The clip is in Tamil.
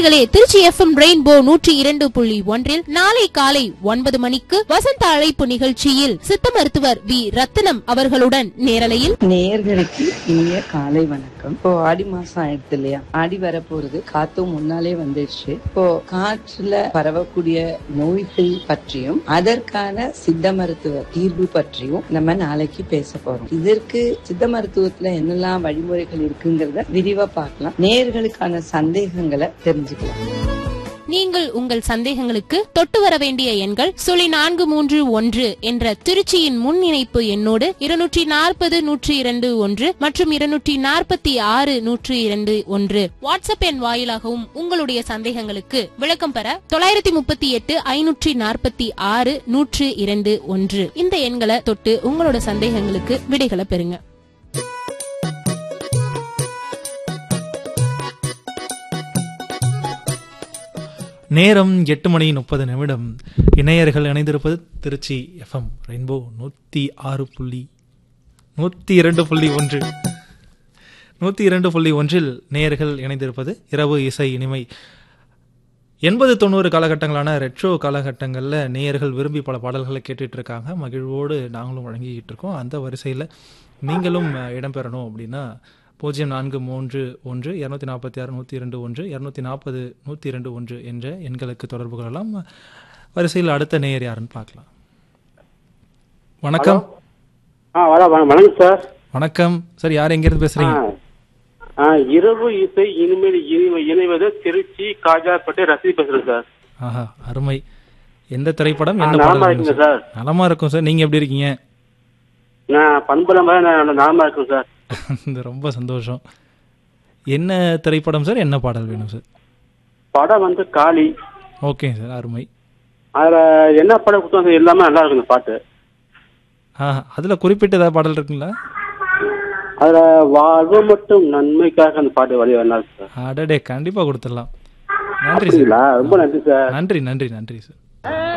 நேயர்களே திருச்சி எஃப்எம் ரெயின்போ நூற்றி இரண்டு புள்ளி ஒன்றில் நாளை காலை ஒன்பது மணிக்கு வசந்த அழைப்பு நிகழ்ச்சியில் சித்த மருத்துவர் வி ரத்தினம் அவர்களுடன் நேரலையில் நேயர்களுக்கு இனிய காலை வணக்கம் இப்போ ஆடி மாசம் ஆயிடுது இல்லையா ஆடி வர போறது காத்தும் முன்னாலே வந்துடுச்சு இப்போ காற்றுல பரவக்கூடிய நோய்கள் பற்றியும் அதற்கான சித்த மருத்துவ தீர்வு பற்றியும் நம்ம நாளைக்கு பேச போறோம் இதற்கு சித்த மருத்துவத்துல என்னெல்லாம் வழிமுறைகள் இருக்குங்கிறத விரிவா பார்க்கலாம் நேயர்களுக்கான சந்தேகங்களை தெரிஞ்சுக்கலாம் நீங்கள் உங்கள் சந்தேகங்களுக்கு தொட்டு வர வேண்டிய எண்கள் சுழி நான்கு மூன்று ஒன்று என்ற திருச்சியின் முன் இணைப்பு எண்ணோடு இருநூற்றி நாற்பது நூற்றி இரண்டு ஒன்று மற்றும் இருநூற்றி நாற்பத்தி ஆறு நூற்றி இரண்டு ஒன்று வாட்ஸ்அப் எண் வாயிலாகவும் உங்களுடைய சந்தேகங்களுக்கு விளக்கம் பெற தொள்ளாயிரத்தி முப்பத்தி எட்டு ஐநூற்றி நாற்பத்தி ஆறு நூற்று இரண்டு ஒன்று இந்த எண்களை தொட்டு உங்களோட சந்தேகங்களுக்கு விடைகளை பெறுங்க நேரம் எட்டு மணி முப்பது நிமிடம் இணையர்கள் இணைந்திருப்பது திருச்சி எஃப்எம் ரெயின்போ நூற்றி ஆறு புள்ளி நூற்றி இரண்டு புள்ளி ஒன்று நூற்றி இரண்டு புள்ளி ஒன்றில் நேயர்கள் இணைந்திருப்பது இரவு இசை இனிமை எண்பது தொண்ணூறு காலகட்டங்களான ரெட்ரோ காலகட்டங்களில் நேயர்கள் விரும்பி பல பாடல்களை கேட்டுட்டு இருக்காங்க மகிழ்வோடு நாங்களும் வழங்கிக்கிட்டு இருக்கோம் அந்த வரிசையில் நீங்களும் அஹ், இடம்பெறணும் அப்படின்னா பூஜ்ஜியம் நான்கு மூன்று ஒன்று இரநூத்தி நாற்பத்தி ஆறு நூற்றி இரண்டு ஒன்று இரநூத்தி நாற்பது நூற்றி இரண்டு ஒன்று என்ற எண்களுக்கு தொடர்பு கொள்ளலாம் வரிசையில் அடுத்த நேயர் யாருன்னு பார்க்கலாம் வணக்கம் ஆ வர வ- வணக்கம் சார் வணக்கம் சார் யார் எங்கேருந்து பேசுறீங்க ஆ. ஆ, இரவு இசை இனிமேல் இனி- இணைவது திருச்சி காஜாப்பேட்டை ரசி பேசுறேன் சார் ஆஹா அருமை எந்த திரைப்படம் ஆ, என்ன நலமா பாடல் வேணும் இருக்கீங்க சார்? சார் நலமா இருக்கும் சார் நீங்க எப்படி இருக்கீங்க நான் பண்புலம் நான் நாம இருக்கேன் சார் இது ரொம்ப சந்தோஷம் என்ன திரைப்படம் சார் என்ன பாடல் வேணும் சார் படம் வந்து காளி ஓகே சார் அருமை அதுல என்ன படம் கொடுத்தாங்க எல்லாமே நல்லா இருக்கும் இந்த பாட்டு ஆ அதில் குறிப்பிட்ட ஏதாவது பாடல் இருக்குங்களா அதுல வாழ்வு மட்டும் நன்மைக்காக அந்த பாட்டு வழி நல்லா இருக்கு சார் அடடே கண்டிப்பாக கொடுத்துடலாம் நன்றி அப்படிங்களா சார் ரொம்ப நன்றி சார் நன்றி நன்றி நன்றி சார்